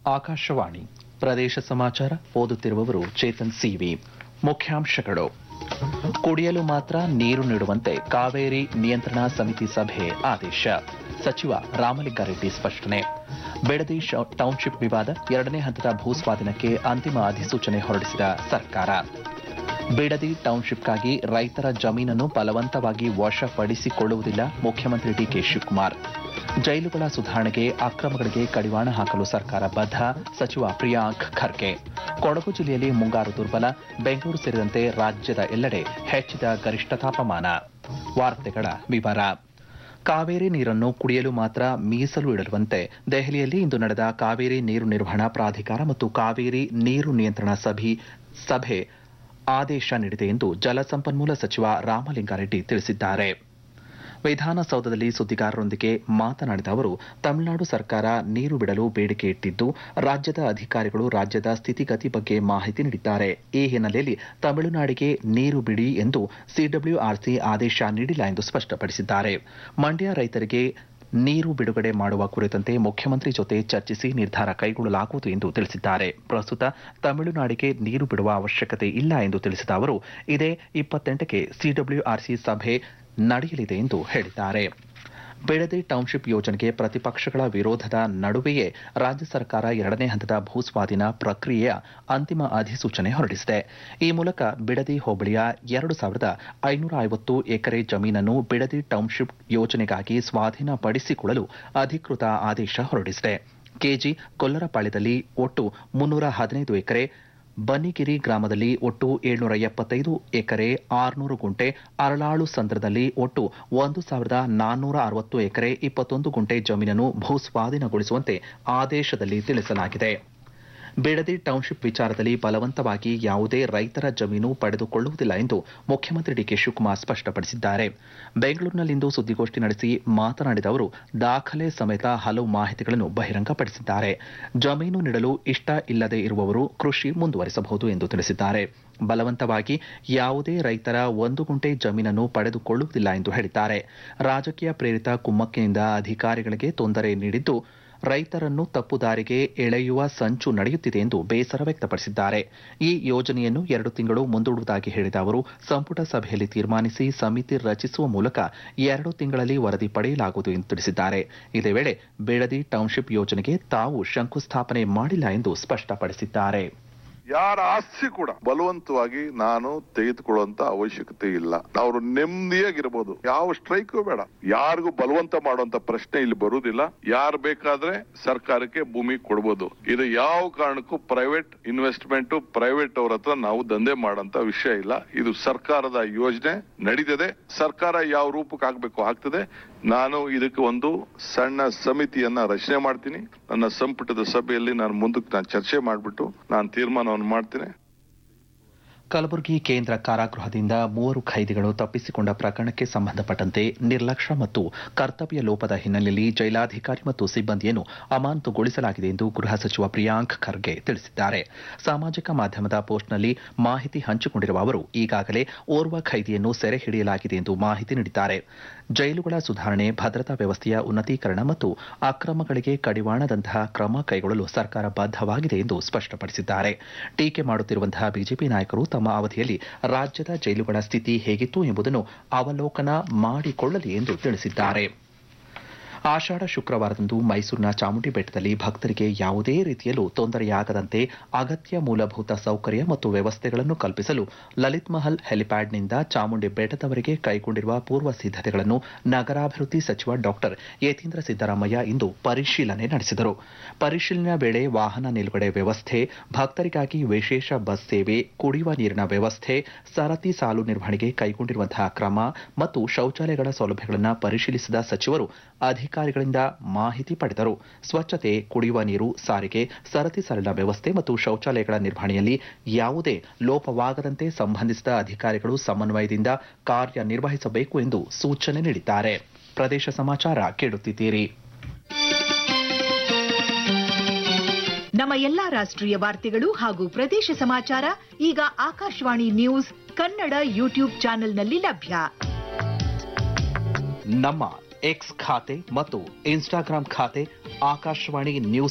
ಆಕಾಶವಾಣಿ ಪ್ರದೇಶ ಸಮಾಚಾರ ಓದುತ್ತಿರುವವರು ಚೇತನ್ ಸಿವಿ ಮುಖ್ಯಾಂಶಗಳು ಕುಡಿಯಲು ಮಾತ್ರ ನೀರು ನೀಡುವಂತೆ ಕಾವೇರಿ ನಿಯಂತ್ರಣ ಸಮಿತಿ ಸಭೆ ಆದೇಶ ಸಚಿವ ರಾಮಲಿಂಗಾರೆಡ್ಡಿ ಸ್ಪಷ್ಟನೆ ಬೆಡದಿ ಶೌ- ಟೌನ್ಶಿಪ್ ವಿವಾದ ಎರಡನೇ ಹಂತದ ಭೂಸ್ವಾಧೀನಕ್ಕೆ ಅಂತಿಮ ಅಧಿಸೂಚನೆ ಹೊರಡಿಸಿದ ಸರ್ಕಾರ ಬಿಡದಿ ಟೌನ್ಶಿಪ್ಗಾಗಿ ರೈತರ ಜಮೀನನ್ನು ಬಲವಂತವಾಗಿ ವಶಪಡಿಸಿಕೊಳ್ಳುವುದಿಲ್ಲ ಮುಖ್ಯಮಂತ್ರಿ ಡಿಕೆ ಶಿವಕುಮಾರ್ ಜೈಲುಗಳ ಸುಧಾರಣೆಗೆ ಅಕ್ರಮಗಳಿಗೆ ಕಡಿವಾಣ ಹಾಕಲು ಸರ್ಕಾರ ಬದ್ಧ ಸಚಿವ ಪ್ರಿಯಾಂಕ್ ಖರ್ಗೆ ಕೊಡಗು ಜಿಲ್ಲೆಯಲ್ಲಿ ಮುಂಗಾರು ದುರ್ಬಲ ಬೆಂಗಳೂರು ಸೇರಿದಂತೆ ರಾಜ್ಯದ ಎಲ್ಲೆಡೆ ಹೆಚ್ಚಿದ ಗರಿಷ್ಠ ತಾಪಮಾನ ವಾರ್ತೆಗಳ ವಿವರ ಕಾವೇರಿ ನೀರನ್ನು ಕುಡಿಯಲು ಮಾತ್ರ ಮೀಸಲು ಇಡುವಂತೆ ದೆಹಲಿಯಲ್ಲಿ ಇಂದು ನಡೆದ ಕಾವೇರಿ ನೀರು ನಿರ್ವಹಣಾ ಪ್ರಾಧಿಕಾರ ಮತ್ತು ಕಾವೇರಿ ನೀರು ನಿಯಂತ್ರಣ ಸಭೆ ಸಭೆ ಆದೇಶ ನೀಡಿದೆ ಎಂದು ಜಲಸಂಪನ್ಮೂಲ ಸಚಿವ ರಾಮಲಿಂಗಾರೆಡ್ಡಿ ತಿಳಿಸಿದ್ದಾರೆ ವಿಧಾನಸೌಧದಲ್ಲಿ ಸುದ್ದಿಗಾರರೊಂದಿಗೆ ಮಾತನಾಡಿದ ಅವರು ತಮಿಳುನಾಡು ಸರ್ಕಾರ ನೀರು ಬಿಡಲು ಬೇಡಿಕೆ ಇಟ್ಟಿದ್ದು ರಾಜ್ಯದ ಅಧಿಕಾರಿಗಳು ರಾಜ್ಯದ ಸ್ಥಿತಿಗತಿ ಬಗ್ಗೆ ಮಾಹಿತಿ ನೀಡಿದ್ದಾರೆ ಈ ಹಿನ್ನೆಲೆಯಲ್ಲಿ ತಮಿಳುನಾಡಿಗೆ ನೀರು ಬಿಡಿ ಎಂದು ಸಿಡಬ್ಲ್ಯೂಆರ್ಸಿ ಆದೇಶ ನೀಡಿಲ್ಲ ಎಂದು ಸ್ಪಷ್ಟಪಡಿಸಿದ್ದಾರೆ ಮಂಡ್ಯ ರೈತರಿಗೆ ನೀರು ಬಿಡುಗಡೆ ಮಾಡುವ ಕುರಿತಂತೆ ಮುಖ್ಯಮಂತ್ರಿ ಜೊತೆ ಚರ್ಚಿಸಿ ನಿರ್ಧಾರ ಕೈಗೊಳ್ಳಲಾಗುವುದು ಎಂದು ತಿಳಿಸಿದ್ದಾರೆ ಪ್ರಸ್ತುತ ತಮಿಳುನಾಡಿಗೆ ನೀರು ಬಿಡುವ ಅವಶ್ಯಕತೆ ಇಲ್ಲ ಎಂದು ತಿಳಿಸಿದ ಅವರು ಇದೇ ಇಪ್ಪತ್ತೆಂಟಕ್ಕೆ ಸಿಡಬ್ಲ್ಯೂಆರ್ಸಿ ಸಭೆ ನಡೆಯಲಿದೆ ಎಂದು ಹೇಳಿದ್ದಾರೆ ಬೆಳದಿ ಟೌನ್ಶಿಪ್ ಯೋಜನೆಗೆ ಪ್ರತಿಪಕ್ಷಗಳ ವಿರೋಧದ ನಡುವೆಯೇ ರಾಜ್ಯ ಸರ್ಕಾರ ಎರಡನೇ ಹಂತದ ಭೂಸ್ವಾಧೀನ ಪ್ರಕ್ರಿಯೆಯ ಅಂತಿಮ ಅಧಿಸೂಚನೆ ಹೊರಡಿಸಿದೆ ಈ ಮೂಲಕ ಬಿಡದಿ ಹೋಬಳಿಯ ಎರಡು ಸಾವಿರದ ಐನೂರ ಐವತ್ತು ಎಕರೆ ಜಮೀನನ್ನು ಬಿಡದಿ ಟೌನ್ಶಿಪ್ ಯೋಜನೆಗಾಗಿ ಸ್ವಾಧೀನಪಡಿಸಿಕೊಳ್ಳಲು ಅಧಿಕೃತ ಆದೇಶ ಹೊರಡಿಸಿದೆ ಕೆಜಿ ಕೊಲ್ಲರಪಾಳ್ಯದಲ್ಲಿ ಒಟ್ಟು ಮುನ್ನೂರ ಹದಿನೈದು ಎಕರೆ ಬನ್ನಿಗಿರಿ ಗ್ರಾಮದಲ್ಲಿ ಒಟ್ಟು ಏಳ್ನೂರ ಎಪ್ಪತ್ತೈದು ಎಕರೆ ಆರುನೂರು ಗುಂಟೆ ಅರಳಾಳು ಸಂದ್ರದಲ್ಲಿ ಒಟ್ಟು ಒಂದು ಸಾವಿರದ ನಾನ್ನೂರ ಅರವತ್ತು ಎಕರೆ ಇಪ್ಪತ್ತೊಂದು ಗುಂಟೆ ಜಮೀನನ್ನು ಭೂಸ್ವಾಧೀನಗೊಳಿಸುವಂತೆ ಆದೇಶದಲ್ಲಿ ತಿಳಿಸಲಾಗಿದೆ ಬಿಡದಿ ಟೌನ್ಶಿಪ್ ವಿಚಾರದಲ್ಲಿ ಬಲವಂತವಾಗಿ ಯಾವುದೇ ರೈತರ ಜಮೀನು ಪಡೆದುಕೊಳ್ಳುವುದಿಲ್ಲ ಎಂದು ಮುಖ್ಯಮಂತ್ರಿ ಡಿಕೆ ಶಿವಕುಮಾರ್ ಸ್ಪಷ್ಟಪಡಿಸಿದ್ದಾರೆ ಬೆಂಗಳೂರಿನಲ್ಲಿಂದು ಸುದ್ದಿಗೋಷ್ಠಿ ನಡೆಸಿ ಮಾತನಾಡಿದ ಅವರು ದಾಖಲೆ ಸಮೇತ ಹಲವು ಮಾಹಿತಿಗಳನ್ನು ಬಹಿರಂಗಪಡಿಸಿದ್ದಾರೆ ಜಮೀನು ನೀಡಲು ಇಷ್ಟ ಇಲ್ಲದೆ ಇರುವವರು ಕೃಷಿ ಮುಂದುವರಿಸಬಹುದು ಎಂದು ತಿಳಿಸಿದ್ದಾರೆ ಬಲವಂತವಾಗಿ ಯಾವುದೇ ರೈತರ ಒಂದು ಗುಂಟೆ ಜಮೀನನ್ನು ಪಡೆದುಕೊಳ್ಳುವುದಿಲ್ಲ ಎಂದು ಹೇಳಿದ್ದಾರೆ ರಾಜಕೀಯ ಪ್ರೇರಿತ ಕುಮ್ಮಕ್ಕಿನಿಂದ ಅಧಿಕಾರಿಗಳಿಗೆ ತೊಂದರೆ ನೀಡಿದ್ದು ರೈತರನ್ನು ತಪ್ಪುದಾರಿಗೆ ಎಳೆಯುವ ಸಂಚು ನಡೆಯುತ್ತಿದೆ ಎಂದು ಬೇಸರ ವ್ಯಕ್ತಪಡಿಸಿದ್ದಾರೆ ಈ ಯೋಜನೆಯನ್ನು ಎರಡು ತಿಂಗಳು ಮುಂದೂಡುವುದಾಗಿ ಹೇಳಿದ ಅವರು ಸಂಪುಟ ಸಭೆಯಲ್ಲಿ ತೀರ್ಮಾನಿಸಿ ಸಮಿತಿ ರಚಿಸುವ ಮೂಲಕ ಎರಡು ತಿಂಗಳಲ್ಲಿ ವರದಿ ಪಡೆಯಲಾಗುವುದು ಎಂದು ತಿಳಿಸಿದ್ದಾರೆ ಇದೇ ವೇಳೆ ಬೇಡದಿ ಟೌನ್ಶಿಪ್ ಯೋಜನೆಗೆ ತಾವು ಶಂಕುಸ್ಥಾಪನೆ ಮಾಡಿಲ್ಲ ಎಂದು ಸ್ಪಷ್ಟಪಡಿಸಿದ್ದಾರೆ ಯಾರ ಆಸ್ತಿ ಕೂಡ ಬಲವಂತವಾಗಿ ನಾನು ತೆಗೆದುಕೊಳ್ಳುವಂತ ಅವಶ್ಯಕತೆ ಇಲ್ಲ ಅವರು ನೆಮ್ಮದಿಯಾಗಿರ್ಬೋದು ಯಾವ ಸ್ಟ್ರೈಕು ಬೇಡ ಯಾರಿಗೂ ಬಲವಂತ ಮಾಡುವಂತ ಪ್ರಶ್ನೆ ಇಲ್ಲಿ ಬರುವುದಿಲ್ಲ ಯಾರು ಬೇಕಾದ್ರೆ ಸರ್ಕಾರಕ್ಕೆ ಭೂಮಿ ಕೊಡ್ಬೋದು ಇದು ಯಾವ ಕಾರಣಕ್ಕೂ ಪ್ರೈವೇಟ್ ಇನ್ವೆಸ್ಟ್ಮೆಂಟ್ ಪ್ರೈವೇಟ್ ಅವ್ರ ಹತ್ರ ನಾವು ದಂಧೆ ಮಾಡಂತ ವಿಷಯ ಇಲ್ಲ ಇದು ಸರ್ಕಾರದ ಯೋಜನೆ ನಡೀತದೆ ಸರ್ಕಾರ ಯಾವ ರೂಪಕ್ಕೆ ಹಾಕ್ಬೇಕು ಆಗ್ತದೆ ನಾನು ಇದಕ್ಕೆ ಒಂದು ಸಣ್ಣ ಸಮಿತಿಯನ್ನ ರಚನೆ ಮಾಡ್ತೀನಿ ನನ್ನ ಸಂಪುಟದ ಸಭೆಯಲ್ಲಿ ನಾನು ಮುಂದಕ್ಕೆ ನಾನು ಚರ್ಚೆ ಮಾಡಿಬಿಟ್ಟು ನಾನು ತೀರ್ಮಾನವನ್ನು ಮಾಡ್ತೀನಿ ಕಲಬುರಗಿ ಕೇಂದ್ರ ಕಾರಾಗೃಹದಿಂದ ಮೂವರು ಖೈದಿಗಳು ತಪ್ಪಿಸಿಕೊಂಡ ಪ್ರಕರಣಕ್ಕೆ ಸಂಬಂಧಪಟ್ಟಂತೆ ನಿರ್ಲಕ್ಷ್ಯ ಮತ್ತು ಕರ್ತವ್ಯ ಲೋಪದ ಹಿನ್ನೆಲೆಯಲ್ಲಿ ಜೈಲಾಧಿಕಾರಿ ಮತ್ತು ಸಿಬ್ಬಂದಿಯನ್ನು ಅಮಾನತುಗೊಳಿಸಲಾಗಿದೆ ಎಂದು ಗೃಹ ಸಚಿವ ಪ್ರಿಯಾಂಕ್ ಖರ್ಗೆ ತಿಳಿಸಿದ್ದಾರೆ ಸಾಮಾಜಿಕ ಮಾಧ್ಯಮದ ಪೋಸ್ಟ್ನಲ್ಲಿ ಮಾಹಿತಿ ಹಂಚಿಕೊಂಡಿರುವ ಅವರು ಈಗಾಗಲೇ ಓರ್ವ ಖೈದಿಯನ್ನು ಸೆರೆ ಹಿಡಿಯಲಾಗಿದೆ ಎಂದು ಮಾಹಿತಿ ನೀಡಿದ್ದಾರೆ ಜೈಲುಗಳ ಸುಧಾರಣೆ ಭದ್ರತಾ ವ್ಯವಸ್ಥೆಯ ಉನ್ನತೀಕರಣ ಮತ್ತು ಅಕ್ರಮಗಳಿಗೆ ಕಡಿವಾಣದಂತಹ ಕ್ರಮ ಕೈಗೊಳ್ಳಲು ಸರ್ಕಾರ ಬದ್ಧವಾಗಿದೆ ಎಂದು ಸ್ಪಷ್ಟಪಡಿಸಿದ್ದಾರೆ ಟೀಕೆ ಮಾಡುತ್ತಿರುವಂತಹ ಬಿಜೆಪಿ ನಾಯಕರು ತಮ್ಮ ಅವಧಿಯಲ್ಲಿ ರಾಜ್ಯದ ಜೈಲುಗಳ ಸ್ಥಿತಿ ಹೇಗಿತ್ತು ಎಂಬುದನ್ನು ಅವಲೋಕನ ಮಾಡಿಕೊಳ್ಳಲಿ ಎಂದು ತಿಳಿಸಿದ್ದಾರೆ ಆಷಾಢ ಶುಕ್ರವಾರದಂದು ಮೈಸೂರಿನ ಚಾಮುಂಡಿ ಬೆಟ್ಟದಲ್ಲಿ ಭಕ್ತರಿಗೆ ಯಾವುದೇ ರೀತಿಯಲ್ಲೂ ತೊಂದರೆಯಾಗದಂತೆ ಅಗತ್ಯ ಮೂಲಭೂತ ಸೌಕರ್ಯ ಮತ್ತು ವ್ಯವಸ್ಥೆಗಳನ್ನು ಕಲ್ಪಿಸಲು ಲಲಿತ್ ಮಹಲ್ ಹೆಲಿಪ್ಯಾಡ್ನಿಂದ ಚಾಮುಂಡಿ ಬೆಟ್ಟದವರೆಗೆ ಕೈಗೊಂಡಿರುವ ಪೂರ್ವ ಸಿದ್ಧತೆಗಳನ್ನು ನಗರಾಭಿವೃದ್ಧಿ ಸಚಿವ ಡಾಕ್ಟರ್ ಯತೀಂದ್ರ ಸಿದ್ದರಾಮಯ್ಯ ಇಂದು ಪರಿಶೀಲನೆ ನಡೆಸಿದರು ಪರಿಶೀಲನೆ ವೇಳೆ ವಾಹನ ನಿಲುಗಡೆ ವ್ಯವಸ್ಥೆ ಭಕ್ತರಿಗಾಗಿ ವಿಶೇಷ ಬಸ್ ಸೇವೆ ಕುಡಿಯುವ ನೀರಿನ ವ್ಯವಸ್ಥೆ ಸರತಿ ಸಾಲು ನಿರ್ವಹಣೆಗೆ ಕೈಗೊಂಡಿರುವಂತಹ ಕ್ರಮ ಮತ್ತು ಶೌಚಾಲಯಗಳ ಸೌಲಭ್ಯಗಳನ್ನು ಪರಿಶೀಲಿಸಿದ ಸಚಿವರು ಅಧಿಕಾರಿಗಳಿಂದ ಮಾಹಿತಿ ಪಡೆದರು ಸ್ವಚ್ಛತೆ ಕುಡಿಯುವ ನೀರು ಸಾರಿಗೆ ಸರತಿ ಸಾಲಿನ ವ್ಯವಸ್ಥೆ ಮತ್ತು ಶೌಚಾಲಯಗಳ ನಿರ್ವಹಣೆಯಲ್ಲಿ ಯಾವುದೇ ಲೋಪವಾಗದಂತೆ ಸಂಬಂಧಿಸಿದ ಅಧಿಕಾರಿಗಳು ಸಮನ್ವಯದಿಂದ ಕಾರ್ಯನಿರ್ವಹಿಸಬೇಕು ಎಂದು ಸೂಚನೆ ನೀಡಿದ್ದಾರೆ ಪ್ರದೇಶ ಸಮಾಚಾರ ಕೇಳುತ್ತಿದ್ದೀರಿ ನಮ್ಮ ಎಲ್ಲಾ ರಾಷ್ಟ್ರೀಯ ವಾರ್ತೆಗಳು ಹಾಗೂ ಪ್ರದೇಶ ಸಮಾಚಾರ ಈಗ ಆಕಾಶವಾಣಿ ನ್ಯೂಸ್ ಕನ್ನಡ ಯೂಟ್ಯೂಬ್ ಚಾನೆಲ್ನಲ್ಲಿ ಲಭ್ಯ ನಮ್ಮ ಎಕ್ಸ್ ಖಾತೆ ಮತ್ತು ಇನ್ಸ್ಟಾಗ್ರಾಂ ಖಾತೆ ಆಕಾಶವಾಣಿ ನ್ಯೂಸ್